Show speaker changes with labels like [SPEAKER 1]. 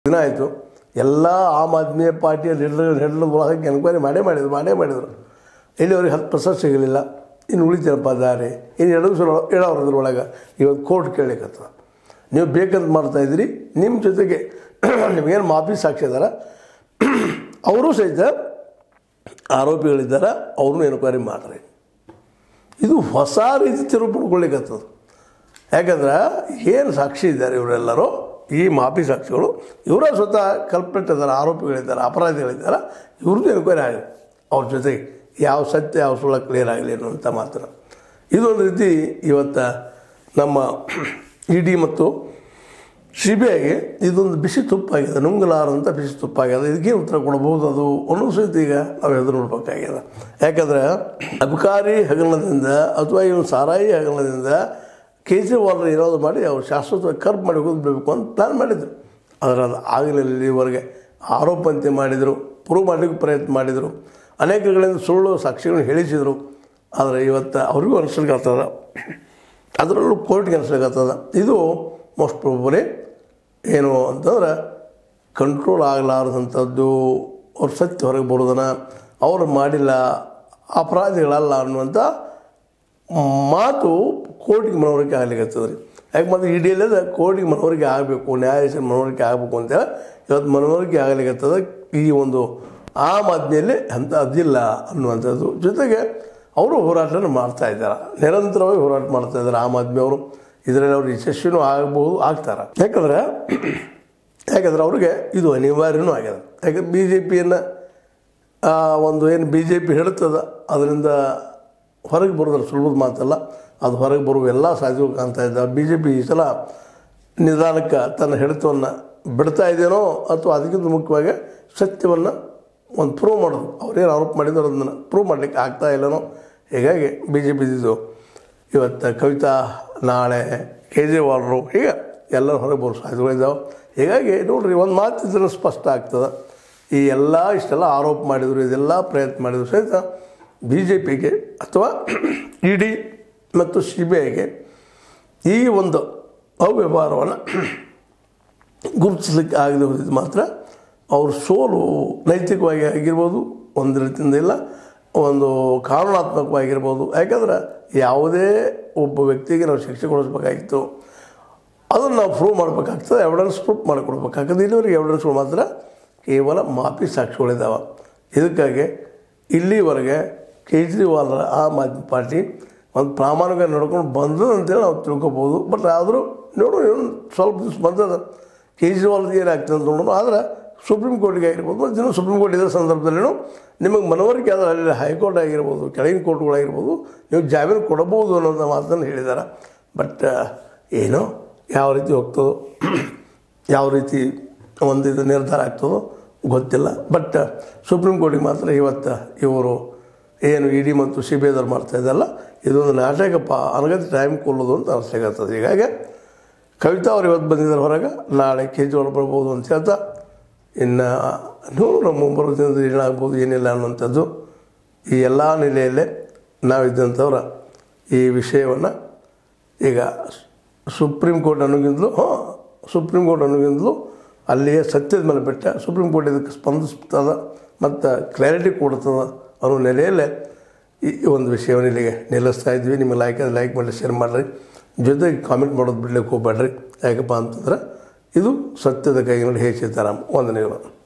[SPEAKER 1] ದಿನ ಆಯಿತು ಎಲ್ಲ ಆಮ್ ಆದ್ಮಿ ಪಾರ್ಟಿಯ ಲೀಡರ್ ಲೀಡರ್ ಒಳಗೆ ಎನ್ಕ್ವೈರಿ ಮಾಡೇ ಮಾಡಿದ್ರು ಮಾಡೇ ಮಾಡಿದರು ಇಲ್ಲಿವರೆಗೆ ಹತ್ತು ಪರ್ಸೆಂಟ್ ಸಿಗಲಿಲ್ಲ ಇನ್ನು ಉಳಿತೀರಪ್ಪ ದಾರಿ ಇನ್ನು ಎರಡು ಸಲ ಹೇಳೋದ್ರ ಒಳಗೆ ಇವತ್ತು ಕೋರ್ಟ್ ಕೇಳಲಿಕ್ಕತ್ತ ನೀವು ಬೇಕಂತ ಮಾಡ್ತಾಯಿದ್ರಿ ನಿಮ್ಮ ಜೊತೆಗೆ ನಿಮಗೇನು ಮಾಫಿ ಸಾಕ್ಷಿ ಇದಾರ ಅವರು ಸಹಿತ ಆರೋಪಿಗಳಿದ್ದಾರೆ ಅವ್ರನ್ನೂ ಎನ್ಕ್ವೈರಿ ಮಾಡ್ರಿ ಇದು ಹೊಸ ರೀತಿ ತಿರುವು ಪಡ್ಕೊಳ್ಳಿಕ್ಕತ್ತದ ಯಾಕಂದ್ರೆ ಏನು ಸಾಕ್ಷಿ ಇದ್ದಾರೆ ಇವರೆಲ್ಲರೂ ಈ ಮಾಫಿ ಸಾಕ್ಷಿಗಳು ಇವರ ಸ್ವತಃ ಕಲ್ಪೆಟ್ ಇದ್ದಾರೆ ಆರೋಪಿಗಳಿದ್ದಾರೆ ಅಪರಾಧಿಗಳಿದ್ದಾರೆ ಇವ್ರದ್ದು ಎನ್ಕ್ವೈರಿ ಆಗಲಿ ಅವ್ರ ಜೊತೆಗೆ ಯಾವ ಸತ್ಯ ಯಾವ ಸುಳ್ಳ ಕ್ಲಿಯರ್ ಆಗಲಿ ಅನ್ನುವಂಥ ಮಾತನ್ನು ಇದೊಂದು ರೀತಿ ಇವತ್ತು ನಮ್ಮ ಇ ಡಿ ಮತ್ತು ಸಿ ಬಿ ಐಗೆ ಇದೊಂದು ಬಿಸಿ ತುಪ್ಪಾಗಿದೆ ನುಂಗಲಾರಂಥ ಬಿಸಿ ತುಪ್ಪಾಗಿದೆ ಇದಕ್ಕೆ ಉತ್ತರ ಕೊಡ್ಬೋದು ಅದು ಅನ್ನೋ ಸಹಿತ ಈಗ ನಾವು ಎದುರು ನೋಡ್ಬೇಕಾಗ್ಯದ ಯಾಕಂದ್ರೆ ಅಬಕಾರಿ ಹಗರಣದಿಂದ ಅಥವಾ ಇವನು ಸಾರಾಯಿ ಹಗರಣದಿಂದ ಕೇಜ್ರಿವಾಲ್ ಏನಾದ್ರು ಮಾಡಿ ಅವ್ರು ಶಾಶ್ವತವಾಗಿ ಕರ್ಪ್ ಮಾಡಿ ಹೋಗಿ ಬಿಡಬೇಕು ಅಂತ ಪ್ಲ್ಯಾನ್ ಮಾಡಿದರು ಆದರೆ ಅದು ಆಗಲಿಲ್ಲ ಇಲ್ಲಿವರೆಗೆ ಆರೋಪಂತೆ ಮಾಡಿದರು ಪ್ರೂವ್ ಮಾಡಲಿಕ್ಕೆ ಪ್ರಯತ್ನ ಮಾಡಿದರು ಅನೇಕ ಕಡೆಯಿಂದ ಸುಳ್ಳು ಸಾಕ್ಷಿಗಳನ್ನು ಹೇಳಿಸಿದರು ಆದರೆ ಇವತ್ತು ಅವ್ರಿಗೂ ಅನಿಸ್ಲಿಕ್ಕತ್ತದ ಅದರಲ್ಲೂ ಕೋರ್ಟ್ಗೆ ಅನಿಸ್ಲಿಕ್ಕತ್ತದ ಇದು ಮೋಸ್ಟ್ ಪ್ರಾಬಲಿ ಏನು ಅಂತಂದ್ರೆ ಕಂಟ್ರೋಲ್ ಆಗಲಾರದಂಥದ್ದು ಅವ್ರ ಸತ್ಯ ಹೊರಗೆ ಬರೋದನ್ನು ಅವ್ರು ಮಾಡಿಲ್ಲ ಅಪರಾಧಿಗಳಲ್ಲ ಅನ್ನುವಂಥ ಮಾತು ಕೋರ್ಟಿಗೆ ಮನವರಿಕೆ ಆಗ್ಲಿಕ್ಕೆ ರೀ ಯಾಕೆ ಮತ್ತು ಇಡೀ ಇಲ್ಲದ ಕೋರ್ಟಿಗೆ ಮನವರಿಕೆ ಆಗಬೇಕು ನ್ಯಾಯಾಧೀಶರ ಮನವರಿಕೆ ಆಗಬೇಕು ಅಂತೇಳಿ ಇವತ್ತು ಮನವರಿಕೆ ಆಗಲಿಕ್ಕತ್ತದ ಈ ಒಂದು ಆ ಮಾತಿನಲ್ಲಿ ಅಂತ ಅದಿಲ್ಲ ಅನ್ನುವಂಥದ್ದು ಜೊತೆಗೆ ಅವರು ಹೋರಾಟನ ಮಾಡ್ತಾ ಇದ್ದಾರೆ ನಿರಂತರವಾಗಿ ಹೋರಾಟ ಮಾಡ್ತಾ ಇದ್ದಾರೆ ಆಮ್ ಆದ್ಮಿ ಅವರು ಇದರಲ್ಲಿ ಅವರು ಯಶಸ್ವಿನೂ ಆಗಬಹುದು ಆಗ್ತಾರೆ ಯಾಕಂದ್ರೆ ಯಾಕಂದ್ರೆ ಅವ್ರಿಗೆ ಇದು ಅನಿವಾರ್ಯನೂ ಆಗ್ಯದ ಯಾಕಂದ್ರೆ ಬಿ ಜೆ ಪಿಯನ್ನು ಒಂದು ಏನು ಬಿ ಜೆ ಪಿ ಹೇಳ್ತದ ಅದರಿಂದ ಹೊರಗೆ ಬರೋದ್ರ ಸುಲಭದ ಮಾತಲ್ಲ ಅದು ಹೊರಗೆ ಬರುವ ಎಲ್ಲ ಸಾಧ್ಯಗಳು ಕಾಣ್ತಾ ಇದ್ದಾವೆ ಬಿ ಜೆ ಪಿ ಈ ಸಲ ನಿಧಾನಕ್ಕೆ ತನ್ನ ಹಿಡಿತವನ್ನು ಬಿಡ್ತಾ ಇದೆಯೋ ಅಥವಾ ಅದಕ್ಕಿಂತ ಮುಖ್ಯವಾಗಿ ಸತ್ಯವನ್ನು ಒಂದು ಪ್ರೂವ್ ಮಾಡೋದು ಅವ್ರೇನು ಆರೋಪ ಮಾಡಿದ್ರು ಅದನ್ನು ಪ್ರೂವ್ ಮಾಡಲಿಕ್ಕೆ ಆಗ್ತಾ ಇಲ್ಲನೋ ಹೀಗಾಗಿ ಬಿ ಜೆ ಪಿದಿದ್ದು ಇವತ್ತು ಕವಿತಾ ನಾಳೆ ಕೇಜ್ರಿವಾಲ್ರು ಹೀಗೆ ಎಲ್ಲರೂ ಹೊರಗೆ ಬರೋ ಸಾಧ್ಯತೆಗಳಿದ್ದಾವೆ ಹೀಗಾಗಿ ನೋಡ್ರಿ ಒಂದು ಮಾತು ಇದನ್ನು ಸ್ಪಷ್ಟ ಆಗ್ತದೆ ಈ ಎಲ್ಲ ಇಷ್ಟೆಲ್ಲ ಆರೋಪ ಮಾಡಿದರು ಇದೆಲ್ಲ ಪ್ರಯತ್ನ ಮಾಡಿದ್ರು ಸಹಿತ ಬಿ ಜೆ ಪಿಗೆ ಅಥವಾ ಇ ಡಿ ಮತ್ತು ಸಿ ಬಿ ಐಗೆ ಈ ಒಂದು ಅವ್ಯವಹಾರವನ್ನು ಗುರುತಿಸಲಿಕ್ಕೆ ಆಗದೆ ಹೋದಿದ್ದು ಮಾತ್ರ ಅವ್ರ ಸೋಲು ನೈತಿಕವಾಗಿ ಆಗಿರ್ಬೋದು ಒಂದು ರೀತಿಯಿಂದ ಇಲ್ಲ ಒಂದು ಕಾನೂನಾತ್ಮಕವಾಗಿರ್ಬೋದು ಯಾಕಂದ್ರೆ ಯಾವುದೇ ಒಬ್ಬ ವ್ಯಕ್ತಿಗೆ ನಾವು ಶಿಕ್ಷೆ ಕೊಡಿಸ್ಬೇಕಾಗಿತ್ತು ಅದನ್ನು ನಾವು ಪ್ರೂವ್ ಮಾಡಬೇಕಾಗ್ತದೆ ಎವಿಡೆನ್ಸ್ ಪ್ರೂಫ್ ಮಾಡಿಕೊಡ್ಬೇಕಾಗ್ತದೆ ಇಲ್ಲಿವರೆಗೆ ಎವಿಡೆನ್ಸ್ಗಳು ಮಾತ್ರ ಕೇವಲ ಮಾಫಿ ಸಾಕ್ಷಿಗಳಿದ್ದಾವೆ ಇದಕ್ಕಾಗಿ ಇಲ್ಲಿವರೆಗೆ ಕೇಜ್ರಿವಾಲ್ರ ಆಮ್ ಆದ್ಮಿ ಪಾರ್ಟಿ ಒಂದು ಪ್ರಾಮಾಣಿಕ ನಡ್ಕೊಂಡು ಬಂದದ ಅಂತೇಳಿ ನಾವು ತಿಳ್ಕೊಬೋದು ಬಟ್ ಆದರೂ ನೋಡು ಏನು ಸ್ವಲ್ಪ ದಿವಸ ಬಂದದ ಕೇಜ್ರಿವಾಲ್ದು ಏನಾಗ್ತದೆ ಅಂತ ನೋಡೋಣ ಆದರೆ ಸುಪ್ರೀಂ ಕೋರ್ಟ್ಗೆ ಆಗಿರ್ಬೋದು ಮತ್ತು ಇನ್ನೂ ಸುಪ್ರೀಂ ಕೋರ್ಟ್ ಇರೋ ಸಂದರ್ಭದಲ್ಲಿನೂ ನಿಮಗೆ ಮನವರಿಕೆ ಆದರೆ ಅಲ್ಲಿ ಹೈಕೋರ್ಟ್ ಆಗಿರ್ಬೋದು ಕೆಳಗಿನ ಕೋರ್ಟ್ಗಳಾಗಿರ್ಬೋದು ನೀವು ಜಾಮೀನು ಕೊಡಬಹುದು ಅನ್ನೋಂಥ ಮಾತನ್ನು ಹೇಳಿದ್ದಾರೆ ಬಟ್ ಏನೋ ಯಾವ ರೀತಿ ಹೋಗ್ತದೋ ಯಾವ ರೀತಿ ಒಂದು ಇದು ನಿರ್ಧಾರ ಆಗ್ತದೋ ಗೊತ್ತಿಲ್ಲ ಬಟ್ ಸುಪ್ರೀಂ ಕೋರ್ಟಿಗೆ ಮಾತ್ರ ಇವತ್ತು ಇವರು ಏನು ಇ ಡಿ ಮತ್ತು ಸಿ ಬಿ ಐದವ್ರು ಮಾಡ್ತಾ ಇದ್ದಲ್ಲ ಇದೊಂದು ನಾಟಕಪ್ಪ ಅನಗತ್ಯ ಟೈಮ್ ಕೊಲ್ಲೋದು ಅಂತ ಅನಿಸ್ಲಿಕ್ಕತ್ತದ ಹೀಗಾಗಿ ಕವಿತಾ ಅವ್ರು ಇವತ್ತು ಬಂದಿದ್ದಾರೆ ಹೊರಗೆ ನಾಳೆ ಕೇಜ್ರಿವಾಲ್ ಬರ್ಬೋದು ಅಂತ ಹೇಳ್ತಾ ಇನ್ನು ನೋಡು ನಮ್ಮ ಮುಂಬರುವ ದಿನದಲ್ಲಿ ಏನಾಗ್ಬೋದು ಏನಿಲ್ಲ ಅನ್ನುವಂಥದ್ದು ಈ ಎಲ್ಲ ನೆಲೆಯಲ್ಲೇ ನಾವಿದ್ದಂಥವ್ರ ಈ ವಿಷಯವನ್ನು ಈಗ ಸುಪ್ರೀಂ ಕೋರ್ಟ್ ಅನ್ನೋಗಿಂತಲೂ ಹಾಂ ಸುಪ್ರೀಂ ಕೋರ್ಟ್ ಅನ್ನೋಗಿಂತಲೂ ಅಲ್ಲಿಯೇ ಸತ್ಯದ ಮೇಲೆ ಬಿಟ್ಟ ಸುಪ್ರೀಂ ಕೋರ್ಟ್ ಇದಕ್ಕೆ ಸ್ಪಂದಿಸ್ತದ ಮತ್ತು ಕ್ಲಾರಿಟಿ ಕೊಡ್ತದ ಅನ್ನೋ ನೆಲೆಯಲ್ಲೇ ಈ ಒಂದು ವಿಷಯವನ್ನು ಇಲ್ಲಿಗೆ ನಿಲ್ಲಿಸ್ತಾ ಇದ್ವಿ ನಿಮಗೆ ಲೈಕ್ ಅದು ಲೈಕ್ ಮಾಡಿ ಶೇರ್ ಮಾಡಿರಿ ಜೊತೆಗೆ ಕಾಮೆಂಟ್ ಮಾಡೋದು ಬಿಡ್ಲಿಕ್ಕೆ ಹೋಗ್ಬೇಡ್ರಿ ಯಾಕಪ್ಪ ಅಂತಂದ್ರೆ ಇದು ಸತ್ಯದ ಕೈಗಿನಲ್ಲಿ ಹೇ ಸೀತಾರಾಮ್ ವಂದನೆಗಳು